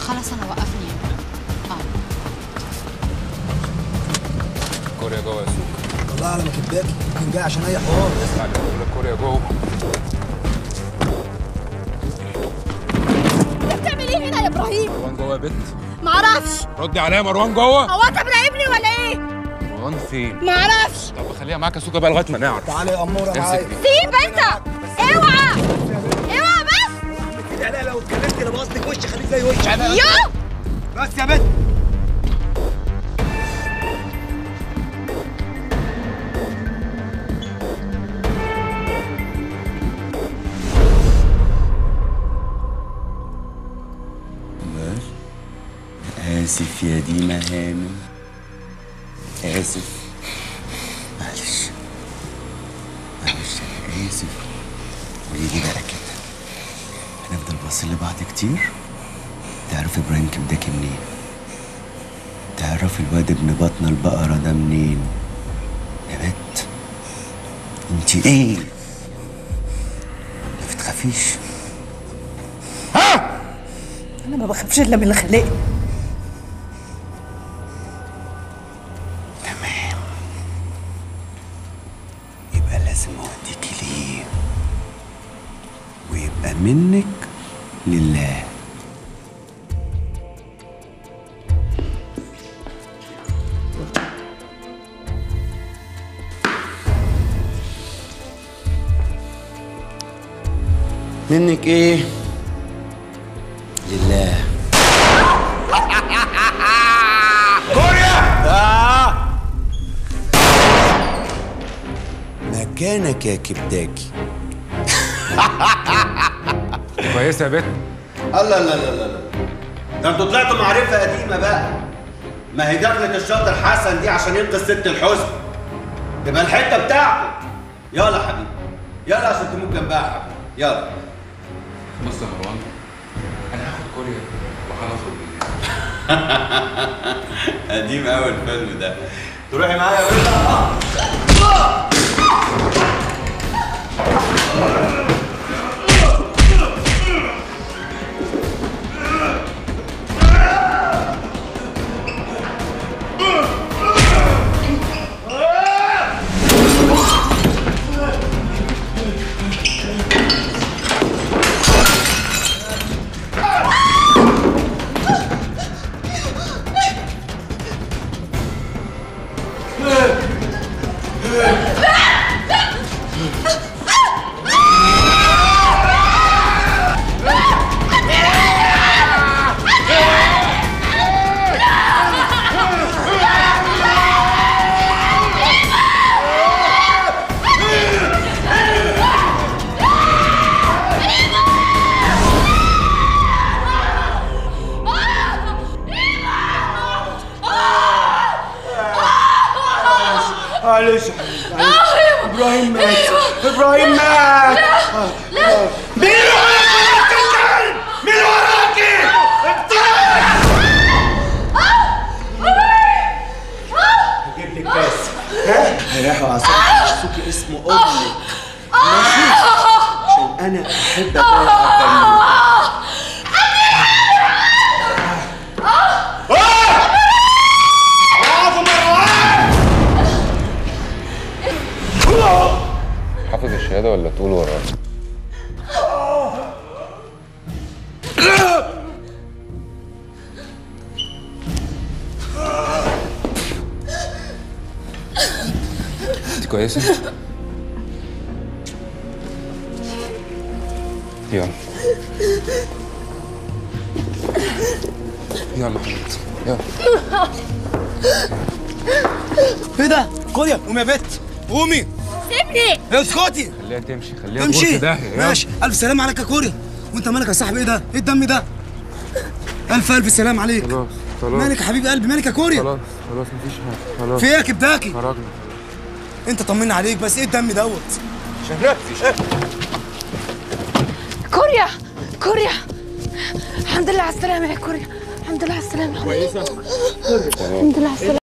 خلاص انا وقفني اه كوريا جوه يا سوق والله على ما كداكي كان جاي عشان اي حوار اسمع اللي بقول لك كوريا جوه انت بتعمل ايه هنا يا ابراهيم؟ مروان جوه يا بت معرفش ردي عليا مروان جوه هو انت مراقبني ولا ايه؟ مروان فين معرفش طب خليها معاك يا سوكا بقى لغايه ما نعرف تعالى يا اموره معايا امسكني سيب انت اوعى اوعى بس انا لو اتكلمت انا بقصدك وش خليك زي وش انا يو بس يا بنت آسف يا ديما هانم آسف معلش معلش أنا آسف ويجي بقى كده هنفضل باصين لبعض كتير تعرف إبراهيم كبداكي منين تعرف الواد ابن بطن البقرة ده منين يا بت انت ايه ما بتخافيش انا ما بخافش الا من اللي خلقني تمام يبقى لازم اوديكي ليه ويبقى منك لله منك ايه لله مكانك يا كبداكي كويسه يا بت الله لا لا لا لا ده انتوا طلعتوا معرفة قديمة بقى ما هي دخلة الشاطر حسن دي عشان ينقذ ست الحزن تبقى الحتة بتاعته يلا حبيبي يلا عشان تموت جنبها يا حبيبي يلا بص يا مروان انا هاخد كوريا وهنخرج بالليل قديم قوي الفيلم ده تروحي معايا يا بنت معلش يا حبيبي ابراهيم مات ابراهيم مات مين اللي وراك يا مين اللي وراكي؟ هجيب لك كاس ها؟ هيروحوا عصام سوكي اسمه امك ماشي عشان انا احب ابقى حافظ الشهاده ولا تقول ورايا انت كويسه يلا يلا حبيبتي يلا ايه ده كوريا قومي يا بت قومي سيبني اسكتي خليها تمشي خليها امشي تمشي ده ماشي الف سلام عليك يا كوريا وانت مالك يا صاحبي ايه ده ايه الدم ده الف الف سلام عليك خلاص خلاص مالك يا حبيب قلبي مالك يا كوريا خلاص خلاص مفيش حاجه خلاص في ايه يا كبداكي خرجنا انت طمنا عليك بس ايه الدم دوت كوريا كوريا الحمد لله على السلامة يا كوريا الحمد لله على السلامة كويسة الحمد لله على السلامة